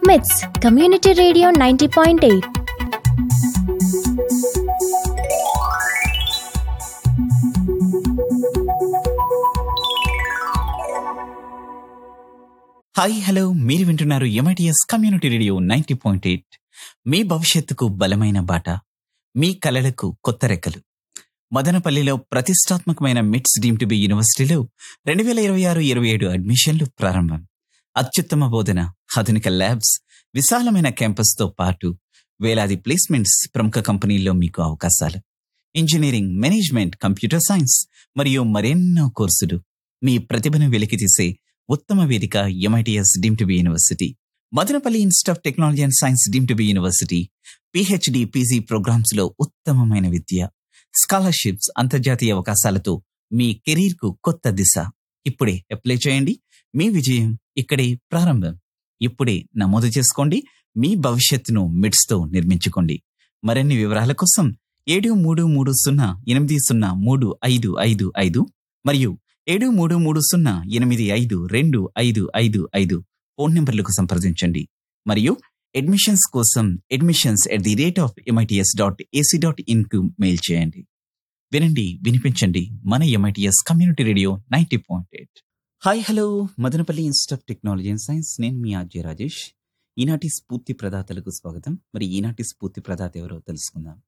మిట్స్ community radio ninety point eight hi hello మీరు వింటున్నారు MITS community radio ninety point eight మీ భవిష్యత్తుకు బలమైన బాట మీ కలలకు కొత్త రెక్కలు మదనపల్లిలో ప్రతిష్టాత్మకమైన మిట్స్ డీమ్ టు బి యూనివర్సిటీలో రెండు వేల ఇరవై ఆరు ఇరవై ఏడు అడ్మిషన్లు ప్రారంభం అత్యుత్తమ బోధన ఆధునిక ల్యాబ్స్ విశాలమైన క్యాంపస్తో పాటు వేలాది ప్లేస్మెంట్స్ ప్రముఖ కంపెనీల్లో మీకు అవకాశాలు ఇంజనీరింగ్ మేనేజ్మెంట్ కంప్యూటర్ సైన్స్ మరియు మరెన్నో కోర్సులు మీ ప్రతిభను వెలికితీసే ఉత్తమ వేదిక MITS deem to be university Madanapalle institute of technology and science deem to be university PhD PG programs లో ఉత్తమమైన విద్య స్కాలర్షిప్స్ అంతర్జాతీయ అవకాశాలతో మీ కెరీర్ కు కొత్త దిశ ఇప్పుడే అప్లై చేయండి మీ విజయం ఇక్కడే ప్రారంభం ఇప్పుడే నమోదు చేసుకోండి మీ భవిష్యత్తును మిడ్స్ తో నిర్మించుకోండి మరిన్ని వివరాల కోసం ఏడు మూడు మూడు సున్నా ఎనిమిది సున్నా మూడు ఐదు ఐదు ఐదు మరియు ఏడు మూడు మూడు సున్నా ఎనిమిది ఐదు రెండు ఐదు ఐదు ఐదు ఫోన్ నెంబర్లకు సంప్రదించండి మరియు అడ్మిషన్స్ కోసం admissions at the rate of MITS dot AC dot in కు మెయిల్ చేయండి వినండి వినిపించండి మన MITS community radio ninety point eight hi hello Madanapalle institute of technology and science నేను మీ ఆర్జే రాజేష్ ఈనాటి స్ఫూర్తి ప్రదాతలకు స్వాగతం మరి ఈనాటి స్ఫూర్తి ప్రదాత ఎవరో తెలుసుకుందాం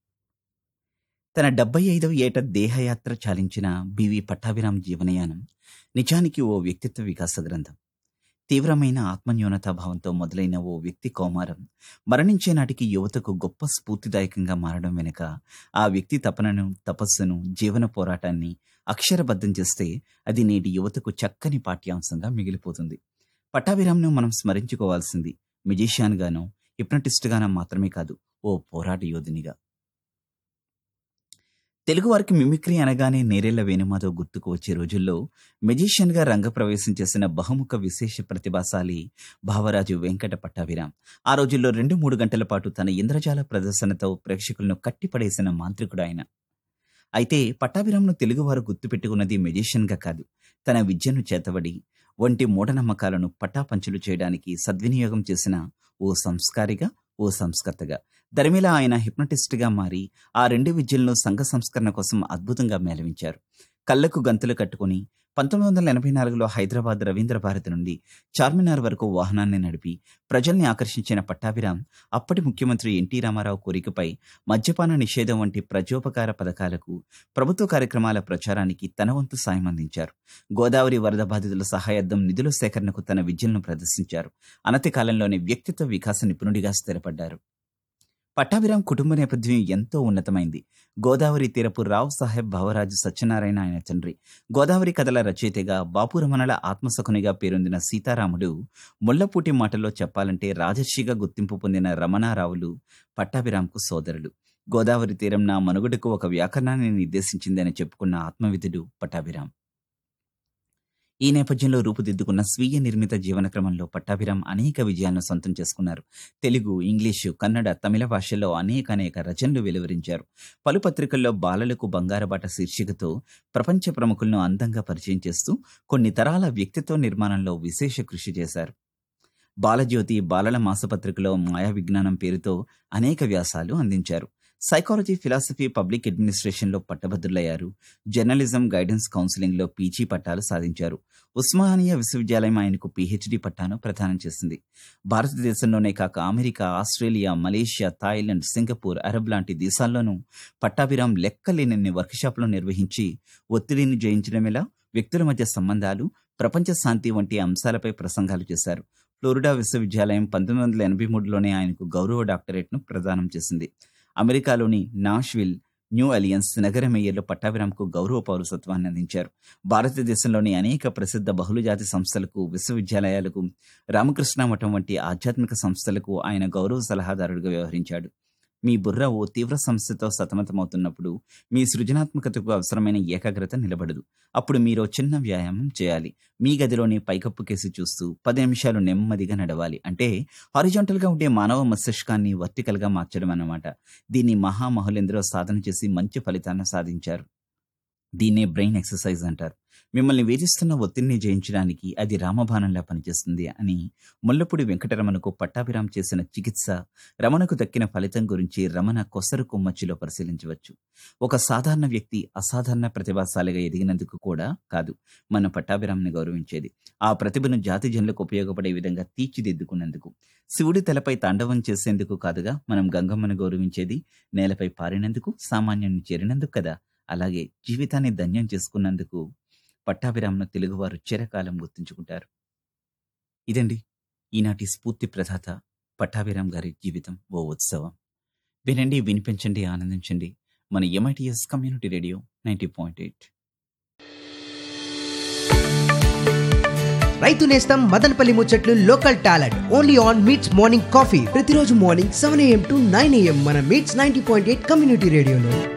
తన డెబ్బై ఐదవ ఏట దేహయాత్ర చాలించిన బివి పట్టాభిరామ్ జీవనయానం నిజానికి ఓ వ్యక్తిత్వ వికాస గ్రంథం తీవ్రమైన ఆత్మన్యూనతా భావంతో మొదలైన ఓ వ్యక్తి కౌమారం మరణించే నాటికి యువతకు గొప్ప స్ఫూర్తిదాయకంగా మారడం వెనుక ఆ వ్యక్తి తపనను తపస్సును జీవన పోరాటాన్ని అక్షరబద్ధం చేస్తే అది నేటి యువతకు చక్కని పాఠ్యాంశంగా మిగిలిపోతుంది పట్టాభిరామ్ను మనం స్మరించుకోవాల్సింది మ్యూజిషియన్ గానో హిప్నటిస్ట్ గానో మాత్రమే కాదు ఓ పోరాట యోధునిగా తెలుగు వారికి మిమిక్రీ అనగానే నేరేళ్ల వేణుమాధవ్ గుర్తుకు వచ్చే రోజుల్లో మెజిషియన్ గా రంగప్రవేశం చేసిన బహుముఖ విశేష ప్రతిభాశాలి భావరాజు వెంకట పట్టాభిరాం ఆ రోజుల్లో రెండు మూడు గంటల పాటు తన ఇంద్రజాల ప్రదర్శనతో ప్రేక్షకులను కట్టిపడేసిన మాంత్రికుడు ఆయన అయితే పట్టాభిరాంను తెలుగువారు గుర్తుపెట్టుకున్నది మెజిషియన్ గా కాదు తన విద్యను చేతబడి వంటి మూఢనమ్మకాలను పటాపంచులు చేయడానికి సద్వినియోగం చేసిన ఓ సంస్కారిగా ఓ సంస్కర్తగా దరిమిలా ఆయన హిప్నటిస్ట్ గా మారి ఆ రెండు విద్యలను సంఘ సంస్కరణ కోసం అద్భుతంగా మేళవించారు కళ్ళకు గంతులు కట్టుకుని పంతొమ్మిది వందల ఎనభై నాలుగులో హైదరాబాద్ రవీంద్ర భారతి నుండి చార్మినార్ వరకు వాహనాన్ని నడిపి ప్రజల్ని ఆకర్షించిన పట్టాభిరాం అప్పటి ముఖ్యమంత్రి ఎన్టీ రామారావు కోరికపై మద్యపాన నిషేధం వంటి ప్రజోపకార పథకాలకు ప్రభుత్వ కార్యక్రమాల ప్రచారానికి తన వంతు సాయం అందించారు గోదావరి వరద బాధితుల సహాయార్థం నిధుల సేకరణకు తన విద్యలను ప్రదర్శించారు అనతి కాలంలోనే వ్యక్తిత్వ వికాస నిపుణుడిగా స్థిరపడ్డారు పట్టాభిరాం కుటుంబ నేపథ్యం ఎంతో ఉన్నతమైంది గోదావరి తీరపు రావు సాహెబ్ భవరాజు సత్యనారాయణ ఆయన తండ్రి గోదావరి కథల రచయితగా బాపురమణల ఆత్మసఖునిగా పేరొందిన సీతారాముడు ముళ్లపూటి మాటల్లో చెప్పాలంటే రాజర్షిగా గుర్తింపు పొందిన రమణారావులు పట్టాభిరాంకు సోదరులు గోదావరి తీరం నా మనుగడకు ఒక వ్యాకరణాన్ని నిర్దేశించిందని చెప్పుకున్న ఆత్మవిధుడు పట్టాభిరాం ఈ నేపథ్యంలో రూపుదిద్దుకున్న స్వీయ నిర్మిత జీవన క్రమంలో పట్టాభిరాం అనేక విజయాలను సొంతం చేసుకున్నారు తెలుగు ఇంగ్లీషు కన్నడ తమిళ భాషల్లో అనేక అనేక రచనలు వెలువరించారు పలు పత్రికల్లో బాలలకు బంగారబాట శీర్షికతో ప్రపంచ ప్రముఖులను అందంగా పరిచయం చేస్తూ కొన్ని తరాల వ్యక్తిత్వ నిర్మాణంలో విశేష కృషి చేశారు బాలజ్యోతి బాలల మాసపత్రికలో మాయా విజ్ఞానం పేరుతో అనేక వ్యాసాలు అందించారు సైకాలజీ ఫిలాసఫీ పబ్లిక్ అడ్మినిస్ట్రేషన్లో పట్టభద్రులయ్యారు జర్నలిజం గైడెన్స్ కౌన్సిలింగ్లో పీజీ పట్టాలు సాధించారు ఉస్మానియా విశ్వవిద్యాలయం ఆయనకు పీహెచ్డీ పట్టాను ప్రదానం చేసింది భారతదేశంలోనే కాక America Australia Malaysia Thailand Singapore Arab లాంటి దేశాల్లోనూ పట్టాభిరాం లెక్కలేనన్ని వర్క్షాప్లు నిర్వహించి ఒత్తిడిని జయించడమేలా వ్యక్తుల మధ్య సంబంధాలు ప్రపంచ శాంతి వంటి అంశాలపై ప్రసంగాలు చేశారు ఫ్లోరిడా విశ్వవిద్యాలయం పంతొమ్మిది వందల ఎనభై మూడులోనే ఆయనకు గౌరవ డాక్టరేట్ను ప్రదానం చేసింది అమెరికాలోని నాష్విల్ న్యూ అలియన్స్ నగర మేయర్లు పట్టాభిరాంకు గౌరవ పౌరసత్వాన్ని అందించారు భారతదేశంలోని అనేక ప్రసిద్ధ బహుళజాతి సంస్థలకు విశ్వవిద్యాలయాలకు రామకృష్ణ మఠం వంటి ఆధ్యాత్మిక సంస్థలకు ఆయన గౌరవ సలహాదారుడిగా వ్యవహరించాడు మీ బుర్ర ఓ తీవ్ర సమస్యతో సతమతమవుతున్నప్పుడు మీ సృజనాత్మకతకు అవసరమైన ఏకాగ్రత నిలబడదు అప్పుడు మీరు చిన్న వ్యాయామం చేయాలి మీ గదిలోని పైకప్పు కేసి చూస్తూ పది నిమిషాలు నెమ్మదిగా నడవాలి అంటే హారిజాంటల్ గా ఉండే మానవ మస్తిష్కాన్ని వర్టికల్ గా మార్చడం అన్నమాట దీన్ని మహామహులెందరో సాధన చేసి మంచి ఫలితాన్ని సాధించారు దీన్నే బ్రెయిన్ ఎక్సర్సైజ్ అంటారు మిమ్మల్ని వేధిస్తున్న ఒత్తిడిని జయించడానికి అది రామబాణంలా పనిచేస్తుంది అని ముల్లపూడి వెంకటరమణకు పట్టాభిరామ్ చేసిన చికిత్స రమణకు దక్కిన ఫలితం గురించి రమణ కొసరు కొమ్మచ్చిలో పరిశీలించవచ్చు ఒక సాధారణ వ్యక్తి అసాధారణ ప్రతిభాశాలిగా ఎదిగినందుకు కూడా కాదు మన పట్టాభిరామ్ని గౌరవించేది ఆ ప్రతిభను జాతి జనులకు ఉపయోగపడే విధంగా తీర్చిదిద్దుకున్నందుకు శివుడి తలపై తాండవం చేసేందుకు కాదుగా మనం గంగమ్మను గౌరవించేది నేలపై పారినందుకు సామాన్యుని చేరినందుకు కదా అలాగే జీవితాన్ని ధన్యం చేసుకున్నందుకు పట్టాభిరామ్ను తెలుగువారు చిరకాలం గుర్తుంచుకుంటారు ఇదండి ఈనాటి స్ఫూర్తి ప్రదాత పట్టాభిరామ్ గారి జీవితం ఓ ఉత్సవం వినండి వినిపించండి ఆనందించండి మన MITS community radio ninety point eight రైతు నేస్తం మదనపల్లి ముచ్చట్లు local talent only on MITS morning coffee ప్రతిరోజు morning seven AM to nine AM మన MITS ninety point eight community రేడియోలో